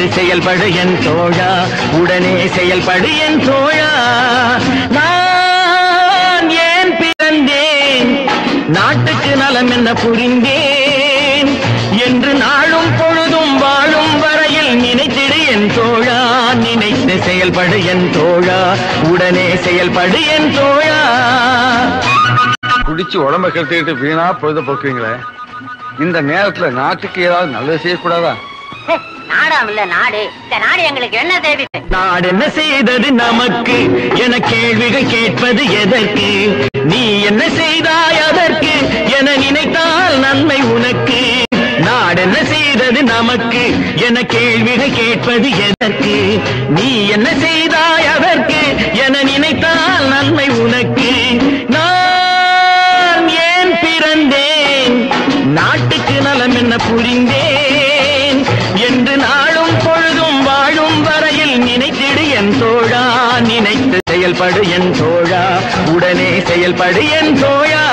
நினைத்து செயல்படு என் தோழா உடனே செயல்படு என் தோழா நான் ஏன் பிறந்தேன் நாட்டுக்கு நலம் என்ன புரிந்தேன் என்று நாளும் பொழுதும் வாழும் வரையில் நினைத்திடு என் தோழா நினைத்து செயல்படு என் தோழா உடனே செயல்படு என் தோழா குடிச்சு உடம்ப கெடுத்துக்கிட்டு வீணா பொழுத போக்குவீங்களே இந்த நேரத்துல நாட்டுக்கு ஏதாவது நல்லது செய்யக்கூடாதா ஹே, நாடாம் இல்ல நாடு இந்த நாடு எங்களுக்கு என்ன தேவை நாடு என்ன செய்தது நமக்கு என கேள்விகள் கேட்பது எதற்கு நீ என்ன செய்தாய் அதற்கு என நினைத்தால் நன்மை உனக்கு நாடு என்ன செய்தது நமக்கு என கேள்விகள் கேட்பது எதற்கு நீ என்ன செய்தாய் அதற்கு என நினைத்தால் நன்மை உனக்கு நான் ஏன் பிறந்தேன் நாட்டுக்கு நலம் என்ன புரிந்தேன் என்று நாளும் பொழுதும் வாழும் வரையில் நினைத்திடு என் தோழா நினைத்து செயல்படு என் தோழா உடனே செயல்படு என் தோழா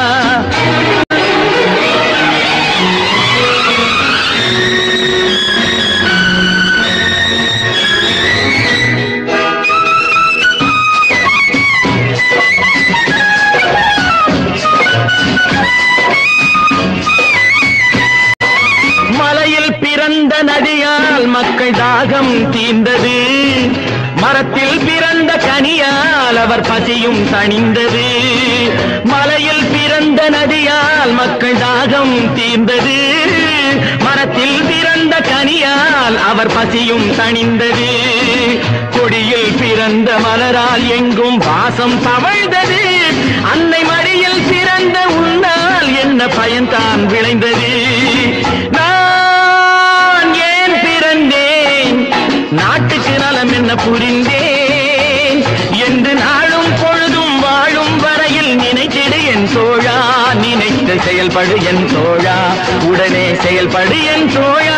மலையில் பிறந்த நதியால் மக்கள் தாகம் தீர்ந்தது மரத்தில் பிறந்த கனியால் அவர் பசியும் தணிந்தது மலையில் பிறந்த நதியால் மக்கள் தாகம் தீர்ந்தது மரத்தில் பிறந்த கனியால் அவர் பசியும் தணிந்தது கொடியில் பிறந்த மலரால் எங்கும் வாசம் தவழ்ந்தது அன்னை மடியில் பிறந்த உன்னால் என்ன பயன்தான் விளைந்தது நான் ஏன் பிறந்தேன் நாட்டுக்கு நலம் என்ன புரிந்தேன் என்று நாளும் பொழுதும் வாழும் வரையில் நினைத்திடு என் தோழா நினைத்து செயல்படு என் தோழா உடனே செயல்படு என் தோழா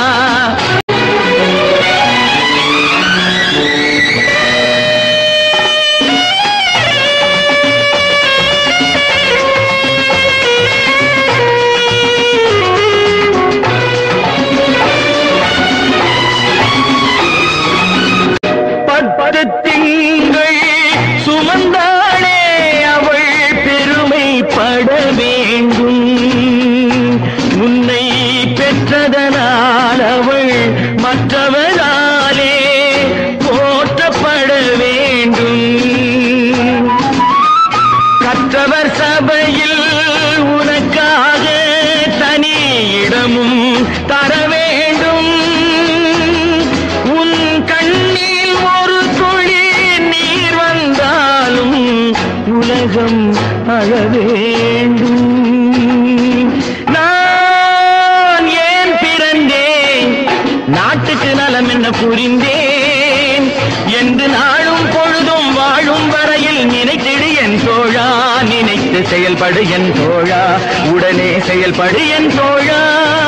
பத்து திங்கள் சுமந்தாளே அவள் பெருமைப்பட வேண்டும் உன்னை பெற்றதனால் அவள் மற்றவராலே போற்றப்பட வேண்டும் கற்றவர் சபையில் உனக்காக தனி இடமும் தர வேண்டும் உன் கண்ணில் ஒரு துளி நீர் வந்தாலும் உலகம் அழ வேண்டும் நான் ஏன் பிறந்தேன் நாட்டுக்கு நலம் என்ன புரிந்தேன் என்று நாளும் பொழுதும் வாழும் வரையில் நினைத்திடு என் தோழா நினைத்து செயல்படு என் தோழா உடனே செயல்படு என் தோழா